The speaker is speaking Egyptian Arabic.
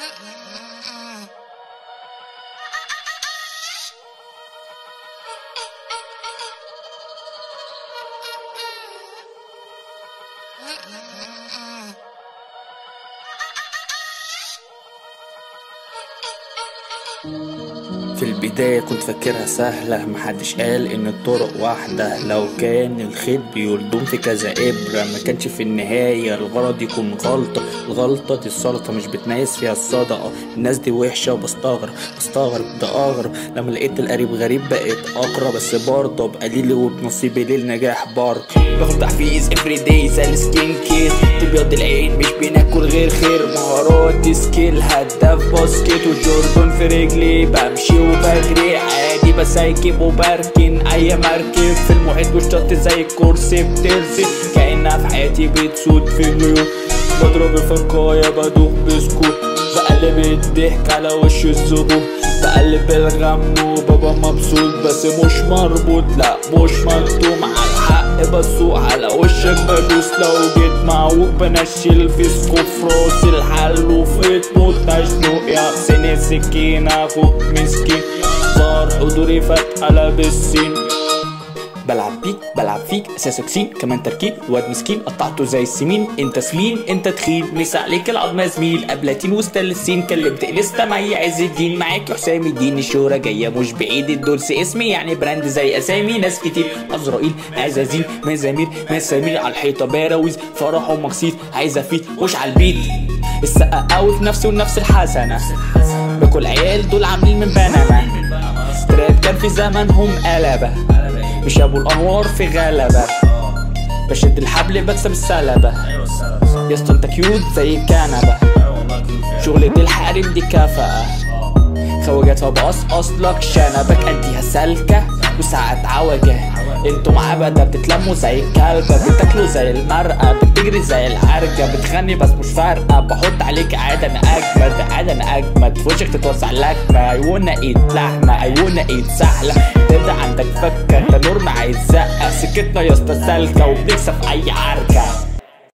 في البداية كنت فاكرها سهلة محدش قال إن الطرق واحدة لو كان الخيط بيلضم في كذا إبرة ما كانش في النهاية الغرض يكون غلطة الغلطة دي السلطة مش بتميز فيها الصدقة الناس دي وحشة وبستغرب بستغرب ده أغرب لما لقيت القريب غريب بقيت أقرب بس برضه بقليلي وبنصيبي للنجاح برضه باخد تحفيز افري داي زي السكين كير تبيض العين مش بناكل غير خير مهاراتي سكيل هداف باسكت وجوردن في رجلي بمشي وبجري عادي بسايكب وبركن اي مركب في المحيط والشط زي الكرسي بترسي كأنها في حياتي بتسود في نيو بضرب الفرقاية بدوخ بسكوت بقلب الضحك على وش الزبون بقلب الغم وبابا مبسوط بس مش مربوط لا مش مكتوم على الحق بسوق على وشك بدوس لو جيت معوج بنشل فيسكو في راسي الحل وفي تموت مشنوق يا سن السكينة اخوك مسكين ظهر حضوري فاتحة لابسين بلعب بيك بلعب فيك اساسك سين كمان تركيب الواد مسكين قطعته زي السمين انت سليم انت تخين مسا عليك العظم يا زميل قبلاتين وسط السين كلمت لسه معي عز الدين معاك حسام الدين الشهرة جاية مش بعيد الدرس اسمي يعني براند زي اسامي ناس كتير عزرائيل عزازيل مزامير مسامير على الحيطة باراويز فرح ومقصيد عايزة فيه خش على البيت السقا قوي في نفسي ونفس الحسنة بكل عيال دول عاملين من بنما تراب كان في زمنهم قلبة مش ابو الانوار في غلبة بشد الحبل بكسب السلبة يا اسطى انت كيوت زي الكنبة شغلة الحريم دي كفاءة خواجات بقصقص لك شنبك اديها سالكة وساعات عوجة انتوا معبدة بتتلموا زي الكلبة بتاكلوا زي المرقة بتجري زي العرجة بتغني بس مش فارقة بحط عليك عادة انا اجمد عادة انا اجمد في وشك تتوسع لكمة عيوننا ايد لحمة عيوننا ايد سهلة تبدا عندك فكة انت نور عايز زقة سكتنا يا اسطى سالكة وبنكسب اي عركة